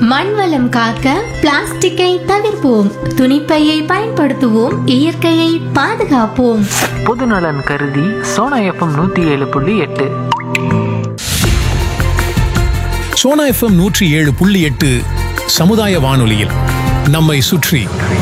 மண் வளம் காக்க பிளாஸ்டிக்கை தவிர்ப்போம் துணிப்பையை பயன்படுத்துவோம் இயற்கையை பாதுகாப்போம் பொதுநலன் கருதி சோனா எஃப்எம் நூற்றி ஏழு புள்ளி எட்டு சோனா எஃப்எம் நூற்றி ஏழு புள்ளி எட்டு சமுதாய வானொலியில் நம்மை சுற்றி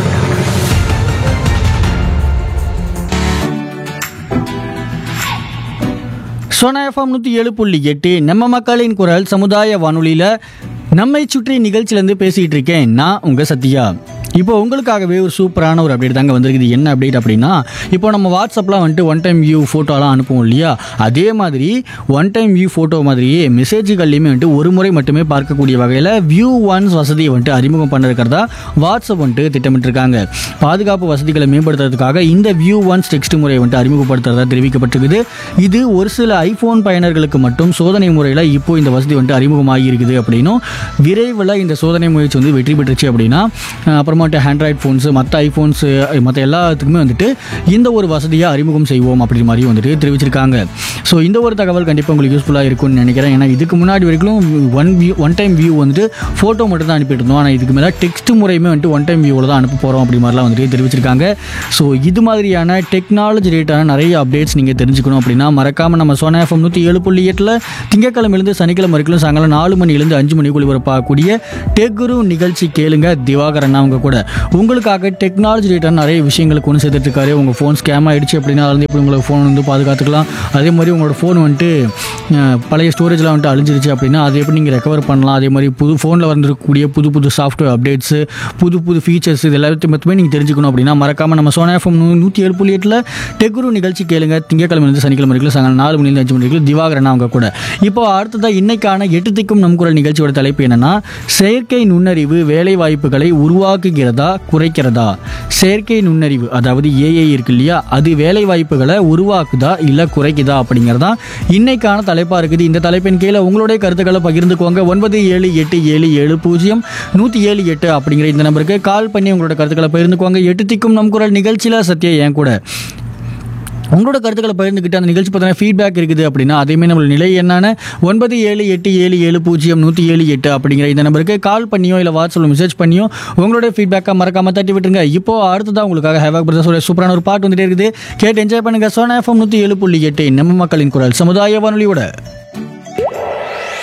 சோனா எஃப்எம் நூற்றி ஏழு புள்ளி எட்டு நம்ம மக்களின் குரல் சமுதாய வானொலியில் நம்மை சுற்றி நிகழ்ச்சியிலேருந்து பேசிகிட்டு இருக்கேன் நான் உங்கள் சத்யா இப்போ உங்களுக்காகவே ஒரு சூப்பரான ஒரு அப்டேட் தாங்க வந்திருக்குது என்ன அப்டேட் அப்படின்னா இப்போ நம்ம வாட்ஸ்அப்பில் வந்துட்டு ஒன் டைம் வியூ ஃபோட்டோலாம் அனுப்புவோம் இல்லையா அதே மாதிரி ஒன் டைம் வியூ ஃபோட்டோ மாதிரியே மெசேஜுகள்லையுமே வந்துட்டு ஒரு முறை மட்டுமே பார்க்கக்கூடிய வகையில் வியூ ஒன்ஸ் வசதியை வந்துட்டு அறிமுகம் பண்ணிருக்கிறதா வாட்ஸ்அப் வந்துட்டு திட்டமிட்டிருக்காங்க பாதுகாப்பு வசதிகளை மேம்படுத்துறதுக்காக இந்த வியூ ஒன்ஸ் டெக்ஸ்ட் முறையை வந்துட்டு அறிமுகப்படுத்துறதா தெரிவிக்கப்பட்டிருக்குது இது ஒரு சில ஐஃபோன் பயனர்களுக்கு மட்டும் சோதனை முறையில் இப்போ இந்த வசதி வந்துட்டு அறிமுகமாகி இருக்குது அப்படின்னும் விரைவில் இந்த சோதனை முயற்சி வந்து வெற்றி பெற்றுச்சு அப்படின்னா அஹ், அப்புறமாட்டு ஆண்ட்ராய்ட் ஃபோன்ஸு மற்ற ஐஃபோன்ஸு மற்ற எல்லாத்துக்குமே வந்துட்டு இந்த ஒரு வசதியை அறிமுகம் செய்வோம் அப்படின்ற மாதிரி வந்துட்டு தெரிவிச்சிருக்காங்க ஸோ இந்த ஒரு தகவல் கண்டிப்பாக உங்களுக்கு யூஸ்ஃபுல்லாக இருக்கும்னு நினைக்கிறேன் ஏன்னா இதுக்கு முன்னாடி வரைக்கும் one view one time view வந்துட்டு ஃபோட்டோ மட்டும் தான் அனுப்பிட்டு இருந்தோம் ஆனால் இதுக்கு மேலே டெக்ஸ்ட் முறையுமே வந்துட்டு ஒன் டைம் வியூவில் தான் அனுப்ப போகிறோம் அப்படி மாதிரிலாம் வந்துட்டு தெரிவிச்சிருக்காங்க ஸோ இது மாதிரியான டெக்னாலஜி ரிலேட்டான நிறைய அப்டேட்ஸ் நீங்கள் தெரிஞ்சுக்கணும் அப்படின்னா மறக்காமல் நம்ம சோனா எஃப்எம் நூற்றி ஏழு புள்ளி எட்டில் திங்கக்கிழமையிலேருந்து சனிக்கிழமை வரைக்கும் சாயங்காலம் நாலு மணிலேருந்து அஞ்சு மணிக்கு ஒளிபரப்பாகக்கூடிய டெக்குரு நிகழ்ச்சி கேளுங்க திவாகரன் அவங்க கூட உங்களுக்காக டெக்னாலஜி ரிலேட்டான நிறைய விஷயங்களுக்கு ஒன்று சேர்த்துட்டு இருக்காரு உங்கள் ஃபோன் ஸ்கேம் ஆயிடுச்சு அப்படின்னா அதுலேருந்து எப்படி உங்களுக்கு ஃபோன் வந்து பாதுகாத்துக்கலாம் அதே மாதிரி உங்களோட ஃபோன் வந்துட்டு அஹ், பழைய ஸ்டோரேஜில் வந்துட்டு அழிஞ்சிருச்சு அப்படின்னா அதை எப்படி நீங்கள் ரெக்கவர் பண்ணலாம் அதே மாதிரி புது ஃபோனில் வந்திருக்கக்கூடிய புது புது சாஃப்ட்வேர் அப்டேட்ஸு புது புது ஃபீச்சர்ஸ் இது எல்லாத்தையும் மொத்தமே நீங்கள் தெரிஞ்சுக்கணும் அப்படின்னா மறக்காமல் நம்ம சோனா எஃப்எம் நூற்றி ஏழு புள்ளி எட்டில் டெக்குரு நிகழ்ச்சி கேளுங்க திங்கக்கிழமையிலிருந்து சனிக்கிழமை வரைக்கும் சாயங்காலம் நாலு மணிலேருந்து அஞ்சு மணி வரைக்கும் திவாகரன் அவங்க கூட இப்போ அடுத்ததாக இன்னைக்கான எட்டு திக்கும் நம் குரல் நிகழ்ச்சியோட தலைப்பு என்னன்னா செயற்கை நுண்ணறிவு வேலை வாய்ப்புகளை உருவாக்குகிறதா குறைக்கிறதா செயற்கை நுண்ணறிவு அதாவது ஏஐ இருக்கு இல்லையா அது வேலை வாய்ப்புகளை உருவாக்குதா இல்லை குறைக்குதா அப்படிங்கிறதா இன்னைக்கான தலைப்பாக இருக்குது இந்த தலைப்பின் கீழே உங்களுடைய கருத்துக்களை பகிர்ந்துக்கோங்க ஒன்பது ஏழு எட்டு ஏழு ஏழு பூஜ்ஜியம் நூற்றி ஏழு எட்டு அப்படிங்கிற இந்த நம்பருக்கு கால் பண்ணி உங்களோட கருத்துக்களை பகிர்ந்துக்கோங்க எட்டு திக்கும் நம் குரல் நிகழ்ச்சியில் சத்யா என் கூட உங்களோட கருத்துக்களை பகிர்ந்துக்கிட்டு அந்த நிகழ்ச்சி பார்த்தீங்கன்னா ஃபீட்பேக் இருக்குது அப்படின்னா அதேமாதிரி நம்மளோட நிலை என்னன்னு ஒன்பது ஏழு எட்டு ஏழு ஏழு பூஜ்ஜியம் நூற்றி ஏழு எட்டு அப்படிங்கிற இந்த நம்பருக்கு கால் பண்ணியோ இல்லை வாட்ஸ்அப்பில் மெசேஜ் பண்ணியோ உங்களுடைய ஃபீட்பேக்காக மறக்காம தட்டி விட்டுருங்க இப்போ அடுத்ததான் உங்களுக்காக ஹேவாக் பிரதர்ஸ் சூப்பரான ஒரு பாட்டு வந்துட்டே இருக்குது கேட்டு என்ஜாய் பண்ணுங்க சோனா எஃப்எம் நூற்றி ஏழு புள்ளி எட்டு நம்ம மக்களின் குரல் சமுதாய வானொலியோட